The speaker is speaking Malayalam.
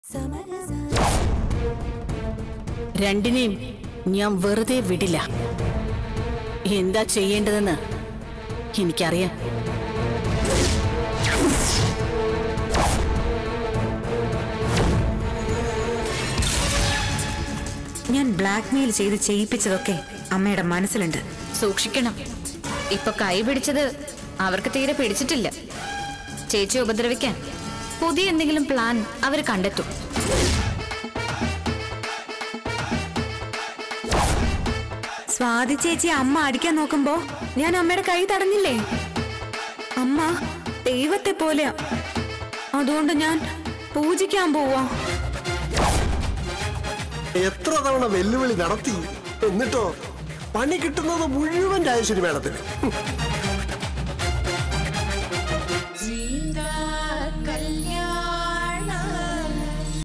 രണ്ടിനെയും ഞാൻ വെറുതെ വിടില്ല എന്താ ചെയ്യേണ്ടതെന്ന് എനിക്കറിയാം ഞാൻ ബ്ലാക്ക്മെയിൽ ചെയ്ത് ചെയ്യിപ്പിച്ചതൊക്കെ അമ്മയുടെ മനസ്സിലുണ്ട് സൂക്ഷിക്കണം ഇപ്പൊ കൈ പിടിച്ചത് അവർക്ക് തീരെ പിടിച്ചിട്ടില്ല ചേച്ചി ഉപദ്രവിക്കാൻ പുതിയ എന്തെങ്കിലും പ്ലാൻ അവർ കണ്ടെത്തും സ്വാതി ചേച്ചി അമ്മ അടിക്കാൻ നോക്കുമ്പോ ഞാൻ അമ്മയുടെ കൈ തടഞ്ഞില്ലേ അമ്മ ദൈവത്തെ പോലെയാ അതുകൊണ്ട് ഞാൻ പൂജിക്കാൻ പോവാ എത്ര തവണ വെല്ലുവിളി നടത്തി എന്നിട്ടോ പണി കിട്ടുന്നത് മുഴുവൻ രാജശ്വരി മേഡത്തിന്